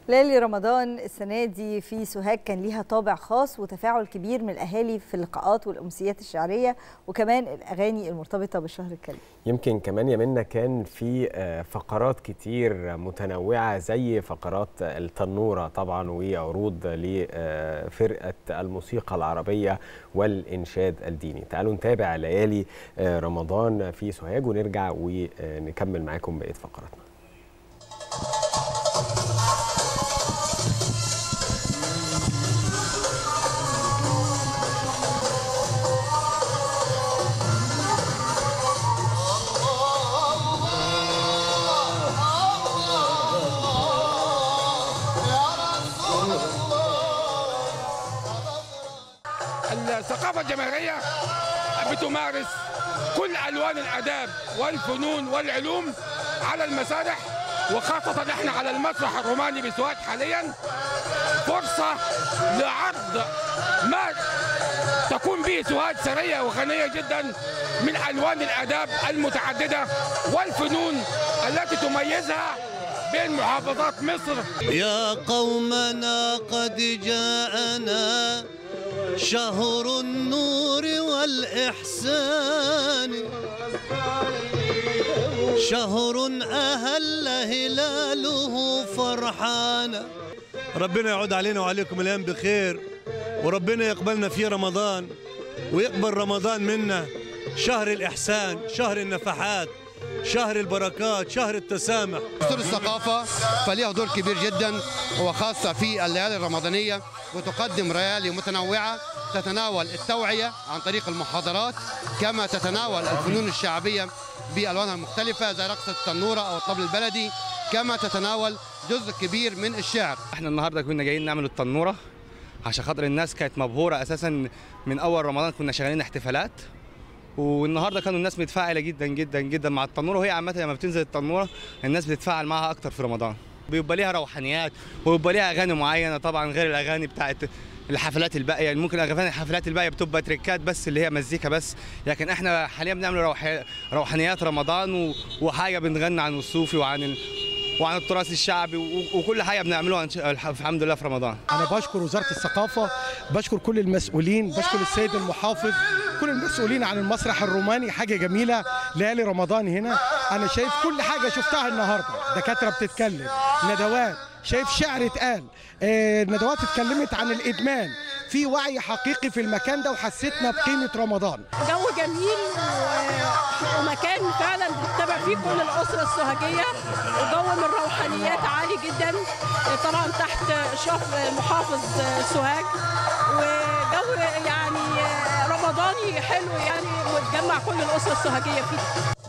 ليالي رمضان السنة دي في سوهاج كان ليها طابع خاص وتفاعل كبير من الأهالي في اللقاءات والأمسيات الشعرية وكمان الأغاني المرتبطة بالشهر الكريم يمكن كمان يا منا كان في فقرات كتير متنوعة زي فقرات التنورة طبعا وعروض لفرقة الموسيقى العربية والإنشاد الديني تعالوا نتابع ليالي رمضان في سوهاج ونرجع ونكمل معاكم بقية فقراتنا الثقافة الجماهيرية بتمارس كل ألوان الآداب والفنون والعلوم على المسارح وخاصة احنا على المسرح الروماني بسوهاج حاليا فرصة لعرض ما تكون به سوهاج ثرية وغنية جدا من ألوان الآداب المتعددة والفنون التي تميزها بين محافظات مصر يا قومنا قد جاءنا شهر النور والإحسان شهر أهل هلاله فرحانا ربنا يعود علينا وعليكم الأيام بخير وربنا يقبلنا في رمضان ويقبل رمضان منا شهر الإحسان شهر النفحات شهر البركات شهر التسامح دستور الثقافة فليها دور كبير جدا وخاصة في الليالي الرمضانية وتقدم ليالي متنوعة تتناول التوعية عن طريق المحاضرات كما تتناول الفنون الشعبية بألوانها المختلفة زي رقصة التنورة أو الطبل البلدي كما تتناول جزء كبير من الشعر احنا النهارده كنا جايين نعمل التنورة عشان خاطر الناس كانت مبهورة أساسا من أول رمضان كنا شغالين احتفالات والنهارده كانوا الناس متفاعله جدا جدا جدا مع التنوره وهي عامه لما بتنزل التنوره الناس بتتفاعل معاها اكتر في رمضان بيبقى ليها روحانيات وبيبقى ليها اغاني معينه طبعا غير الاغاني بتاعت الحفلات الباقيه يعني ممكن اغاني الحفلات الباقيه بتبقى تريكات بس اللي هي مزيكا بس لكن احنا حاليا بنعمل روح... روحانيات رمضان و... وحاجه بنغني عن الصوفي وعن ال... وعن التراث الشعبي وكل حاجه بنعملوها الحمد لله في رمضان انا بشكر وزاره الثقافه بشكر كل المسؤولين بشكر السيد المحافظ كل المسؤولين عن المسرح الروماني حاجه جميله ليالي رمضان هنا انا شايف كل حاجه شفتها النهارده دكاتره بتتكلم ندوات شايف شعر اتقال آه ندوات اتكلمت عن الادمان في وعي حقيقي في المكان ده وحسيتنا بقيمه رمضان جو جميل و... ومكان فعلا بتتابع فيه كل الاسره السوهاجيه وجو من الروحانيات عالي جدا طبعا تحت اشراف محافظ سوهاج وجو يعني رمضاني حلو يعني وتجمع كل الاسره السوهاجيه فيه